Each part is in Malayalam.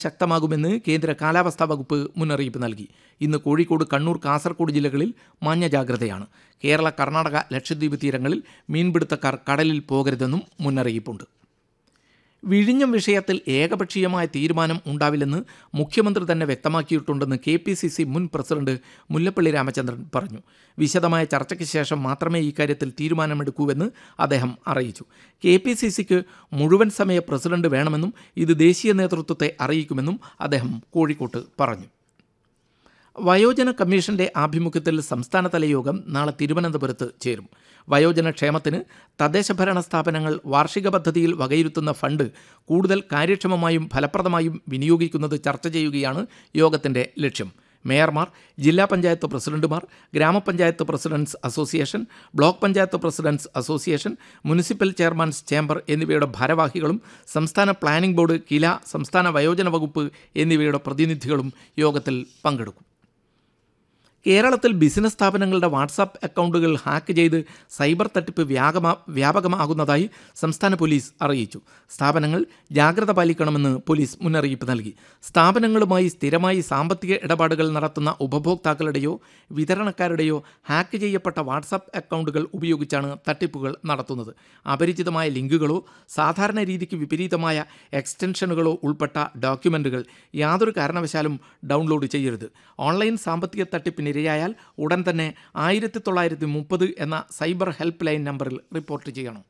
ശക്തമാകുമെന്ന് കേന്ദ്ര കാലാവസ്ഥാ വകുപ്പ് മുന്നറിയിപ്പ് നൽകി ഇന്ന് കോഴിക്കോട് കണ്ണൂർ കാസർഗോഡ് ജില്ലകളിൽ മഞ്ഞ ജാഗ്രതയാണ് കേരള കർണാടക ലക്ഷദ്വീപ് തീരങ്ങളിൽ മീൻപിടുത്തക്കാർ കടലിൽ പോകരുതെന്നും മുന്നറിയിപ്പുണ്ട് വിഴിഞ്ഞം വിഷയത്തിൽ ഏകപക്ഷീയമായ തീരുമാനം ഉണ്ടാവില്ലെന്ന് മുഖ്യമന്ത്രി തന്നെ വ്യക്തമാക്കിയിട്ടുണ്ടെന്ന് കെ പി സി സി മുൻ പ്രസിഡന്റ് മുല്ലപ്പള്ളി രാമചന്ദ്രൻ പറഞ്ഞു വിശദമായ ചർച്ചയ്ക്ക് ശേഷം മാത്രമേ ഇക്കാര്യത്തിൽ തീരുമാനമെടുക്കൂവെന്ന് അദ്ദേഹം അറിയിച്ചു കെ പി സി സിക്ക് മുഴുവൻ സമയ പ്രസിഡന്റ് വേണമെന്നും ഇത് ദേശീയ നേതൃത്വത്തെ അറിയിക്കുമെന്നും അദ്ദേഹം കോഴിക്കോട്ട് പറഞ്ഞു വയോജന കമ്മീഷന്റെ ആഭിമുഖ്യത്തിൽ സംസ്ഥാനതല യോഗം നാളെ തിരുവനന്തപുരത്ത് ചേരും വയോജന ക്ഷേമത്തിന് തദ്ദേശഭരണ സ്ഥാപനങ്ങൾ വാർഷിക പദ്ധതിയിൽ വകയിരുത്തുന്ന ഫണ്ട് കൂടുതൽ കാര്യക്ഷമമായും ഫലപ്രദമായും വിനിയോഗിക്കുന്നത് ചർച്ച ചെയ്യുകയാണ് യോഗത്തിന്റെ ലക്ഷ്യം മേയർമാർ ജില്ലാ പഞ്ചായത്ത് പ്രസിഡന്റുമാർ ഗ്രാമപഞ്ചായത്ത് presidents association block panchayat presidents association municipal chairmans chamber എന്നിവയുടെ ഭാരവാഹികളും സംസ്ഥാന പ്ലാനിംഗ് ബോർഡ് കില സംസ്ഥാന വയോജന വകുപ്പ് എന്നിവയുടെ പ്രതിനിധികളും യോഗത്തിൽ പങ്കെടുക്കും കേരളത്തിൽ ബിസിനസ് സ്ഥാപനങ്ങളുടെ വാട്സാപ്പ് അക്കൗണ്ടുകൾ ഹാക്ക് ചെയ്ത് സൈബർ തട്ടിപ്പ് വ്യാപകമാ വ്യാപകമാകുന്നതായി സംസ്ഥാന പോലീസ് അറിയിച്ചു സ്ഥാപനങ്ങൾ ജാഗ്രത പാലിക്കണമെന്ന് പോലീസ് മുന്നറിയിപ്പ് നൽകി സ്ഥാപനങ്ങളുമായി സ്ഥിരമായി സാമ്പത്തിക ഇടപാടുകൾ നടത്തുന്ന ഉപഭോക്താക്കളുടെയോ വിതരണക്കാരുടെയോ ഹാക്ക് ചെയ്യപ്പെട്ട വാട്സാപ്പ് അക്കൗണ്ടുകൾ ഉപയോഗിച്ചാണ് തട്ടിപ്പുകൾ നടത്തുന്നത് അപരിചിതമായ ലിങ്കുകളോ സാധാരണ രീതിക്ക് വിപരീതമായ എക്സ്റ്റൻഷനുകളോ ഉൾപ്പെട്ട ഡോക്യുമെൻറ്റുകൾ യാതൊരു കാരണവശാലും ഡൗൺലോഡ് ചെയ്യരുത് ഓൺലൈൻ സാമ്പത്തിക തട്ടിപ്പിന് ഇരയായാൽ ഉടൻ തന്നെ ആയിരത്തി തൊള്ളായിരത്തി മുപ്പത് എന്ന സൈബർ ഹെൽപ്പ് ലൈൻ നമ്പറിൽ റിപ്പോർട്ട് ചെയ്യണം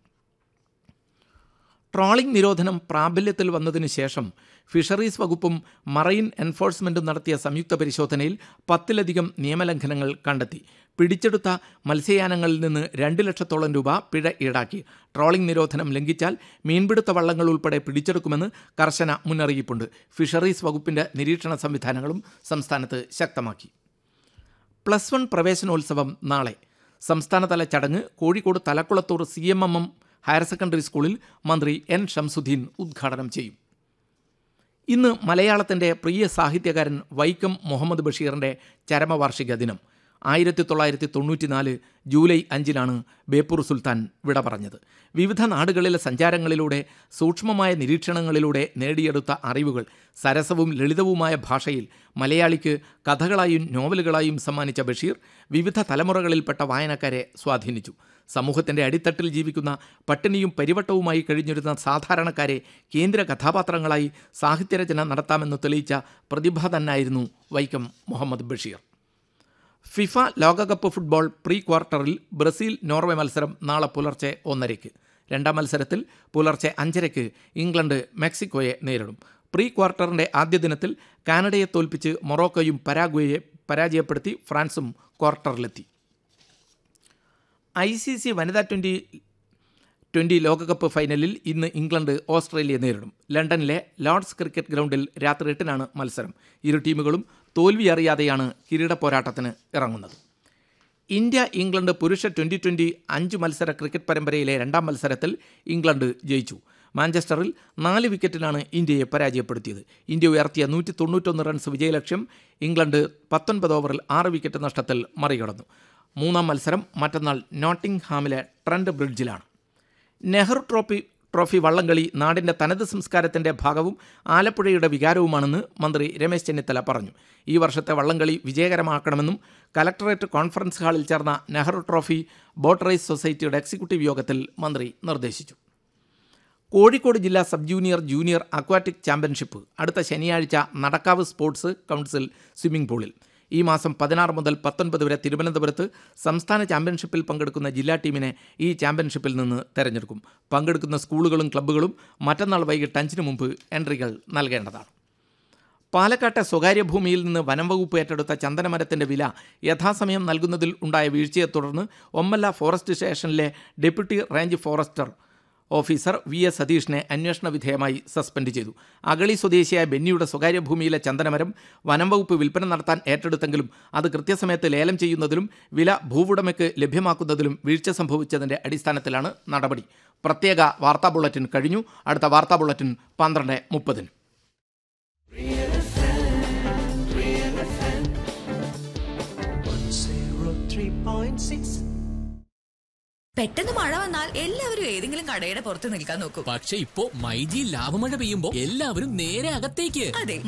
ട്രോളിംഗ് നിരോധനം പ്രാബല്യത്തിൽ വന്നതിന് ശേഷം ഫിഷറീസ് വകുപ്പും മറൈൻ എൻഫോഴ്സ്മെൻറ്റും നടത്തിയ സംയുക്ത പരിശോധനയിൽ പത്തിലധികം നിയമലംഘനങ്ങൾ കണ്ടെത്തി പിടിച്ചെടുത്ത മത്സ്യയാനങ്ങളിൽ നിന്ന് രണ്ട് ലക്ഷത്തോളം രൂപ പിഴ ഈടാക്കി ട്രോളിംഗ് നിരോധനം ലംഘിച്ചാൽ മീൻപിടുത്ത വള്ളങ്ങൾ ഉൾപ്പെടെ പിടിച്ചെടുക്കുമെന്ന് കർശന മുന്നറിയിപ്പുണ്ട് ഫിഷറീസ് വകുപ്പിൻ്റെ നിരീക്ഷണ സംവിധാനങ്ങളും സംസ്ഥാനത്ത് ശക്തമാക്കി പ്ലസ് വൺ പ്രവേശനോത്സവം നാളെ സംസ്ഥാനതല ചടങ്ങ് Kozhikode Thalakulathur C M M M higher secondary സ്കൂളിൽ മന്ത്രി എൻ ഷംസുദ്ദീൻ ഉദ്ഘാടനം ചെയ്യും ഇന്ന് മലയാളത്തിൻ്റെ പ്രിയ സാഹിത്യകാരൻ വൈക്കം മുഹമ്മദ് ബഷീറിൻ്റെ ചരമവാർഷിക ദിനം ആയിരത്തി തൊള്ളായിരത്തി തൊണ്ണൂറ്റിനാല് ജൂലൈ അഞ്ചിനാണ് ബേപ്പൂർ സുൽത്താൻ വിട പറഞ്ഞത് വിവിധ നാടുകളിലെ സഞ്ചാരങ്ങളിലൂടെ സൂക്ഷ്മമായ നിരീക്ഷണങ്ങളിലൂടെ നേടിയെടുത്ത അറിവുകൾ സരസവും ലളിതവുമായ ഭാഷയിൽ മലയാളിക്ക് കഥകളായും നോവലുകളായും സമ്മാനിച്ച ബഷീർ വിവിധ തലമുറകളിൽപ്പെട്ട വായനക്കാരെ സ്വാധീനിച്ചു സമൂഹത്തിൻ്റെ അടിത്തട്ടിൽ ജീവിക്കുന്ന പട്ടിണിയും പരിവട്ടവുമായി കഴിഞ്ഞിരുന്ന സാധാരണക്കാരെ കേന്ദ്ര കഥാപാത്രങ്ങളായി സാഹിത്യരചന നടത്താമെന്ന് തെളിയിച്ച പ്രതിഭ തന്നായിരുന്നു വൈക്കം മുഹമ്മദ് ബഷീർ ഫിഫ ലോകകപ്പ് ഫുട്ബോൾ പ്രീ ക്വാർട്ടറിൽ ബ്രസീൽ നോർവേ മത്സരം നാളെ പുലർച്ചെ ഒന്നരയ്ക്ക് രണ്ടാം മത്സരത്തിൽ പുലർച്ചെ അഞ്ചരയ്ക്ക് ഇംഗ്ലണ്ട് മെക്സിക്കോയെ നേരിടും പ്രീ ക്വാർട്ടറിൻ്റെ ആദ്യ ദിനത്തിൽ കാനഡയെ തോൽപ്പിച്ച് മൊറോക്കോയും പരാഗ്വേയെ പരാജയപ്പെടുത്തി ഫ്രാൻസും ക്വാർട്ടറിലെത്തി ഐ സി സി വനിതാ ട്വൻ്റി ട്വൻ്റി ലോകകപ്പ് ഫൈനലിൽ ഇന്ന് ഇംഗ്ലണ്ട് ഓസ്ട്രേലിയയെ നേരിടും ലണ്ടനിലെ ലോർഡ്സ് ക്രിക്കറ്റ് ഗ്രൗണ്ടിൽ രാത്രി എട്ടിനാണ് മത്സരം ഇരു ടീമുകളും തോൽവി അറിയാതെയാണ് കിരീട പോരാട്ടത്തിന് ഇറങ്ങുന്നത് ഇന്ത്യ ഇംഗ്ലണ്ട് പുരുഷ ട്വൻ്റി ട്വൻ്റി അഞ്ച് മത്സര ക്രിക്കറ്റ് പരമ്പരയിലെ രണ്ടാം മത്സരത്തിൽ ഇംഗ്ലണ്ട് ജയിച്ചു മാഞ്ചസ്റ്ററിൽ നാല് വിക്കറ്റിനാണ് ഇന്ത്യയെ പരാജയപ്പെടുത്തിയത് ഇന്ത്യ ഉയർത്തിയ നൂറ്റി തൊണ്ണൂറ്റൊന്ന് റൺസ് വിജയലക്ഷ്യം ഇംഗ്ലണ്ട് പത്തൊൻപത് ഓവറിൽ ആറ് വിക്കറ്റ് നഷ്ടത്തിൽ മറികടന്നു മൂന്നാം മത്സരം മറ്റന്നാൾ നോട്ടിംഗ്ഹാമിലെ ട്രെൻഡ് ബ്രിഡ്ജിലാണ് നെഹ്റു ട്രോഫി ട്രോഫി വള്ളംകളി നാടിൻ്റെ തനത് സംസ്കാരത്തിൻ്റെ ഭാഗവും ആലപ്പുഴയുടെ വികാരവുമാണെന്ന് മന്ത്രി രമേശ് ചെന്നിത്തല പറഞ്ഞു ഈ വർഷത്തെ വള്ളംകളി വിജയകരമാക്കണമെന്നും കലക്ടറേറ്റ് കോൺഫറൻസ് ഹാളിൽ ചേർന്ന നെഹ്റു ട്രോഫി ബോട്ട് റേസ് സൊസൈറ്റിയുടെ എക്സിക്യൂട്ടീവ് യോഗത്തിൽ മന്ത്രി നിർദ്ദേശിച്ചു കോഴിക്കോട് ജില്ലാ sub junior junior aquatic championship അടുത്ത ശനിയാഴ്ച നടക്കാവ് സ്പോർട്സ് കൗൺസിൽ സ്വിമ്മിംഗ് പൂളിൽ ഈ മാസം പതിനാറ് മുതൽ പത്തൊൻപത് വരെ തിരുവനന്തപുരത്ത് സംസ്ഥാന ചാമ്പ്യൻഷിപ്പിൽ പങ്കെടുക്കുന്ന ജില്ലാ ടീമിനെ ഈ ചാമ്പ്യൻഷിപ്പിൽ നിന്ന് തെരഞ്ഞെടുക്കും പങ്കെടുക്കുന്ന സ്കൂളുകളും ക്ലബ്ബുകളും മറ്റന്നാൾ വൈകിട്ട് അഞ്ചിന് മുമ്പ് എൻട്രികൾ നൽകേണ്ടതാണ് പാലക്കാട്ടെ സ്വകാര്യ ഭൂമിയിൽ നിന്ന് വനം വകുപ്പ് ഏറ്റെടുത്ത ചന്ദനമരത്തിന്റെ വില യഥാസമയം നൽകുന്നതിൽ ഉണ്ടായ വീഴ്ചയെ തുടർന്ന് ഒമ്മല്ല ഫോറസ്റ്റ് സ്റ്റേഷനിലെ deputy range forester officer V S സതീഷിനെ അന്വേഷണ വിധേയമായി സസ്പെൻഡ് ചെയ്തു അഗളി സ്വദേശിയായ ബെന്നിയുടെ സ്വകാര്യ ഭൂമിയിലെ ചന്ദനമരം വനം വകുപ്പ് വിൽപ്പന നടത്താൻ ഏറ്റെടുത്തെങ്കിലും അത് കൃത്യസമയത്ത് ലേലം ചെയ്യുന്നതിലും വില ഭൂവുടമയ്ക്ക് ലഭ്യമാക്കുന്നതിലും വീഴ്ച സംഭവിച്ചതിന്റെ അടിസ്ഥാനത്തിലാണ് നടപടി പ്രത്യേക വാർത്താ ബുള്ളറ്റിൻ കഴിഞ്ഞു അടുത്ത വാർത്താ ബുള്ളറ്റിൻ പന്ത്രണ്ട് മുപ്പതിന് പെട്ടെന്ന് മഴ വന്നാൽ എല്ലാവരും ഏതെങ്കിലും കടയുടെ പുറത്ത് നിൽക്കാൻ നോക്കും പക്ഷെ ഇപ്പോ മൈജി ലാഭമഴ പെയ്യുമ്പോ എല്ലാവരും നേരെ അകത്തേക്ക് അതെ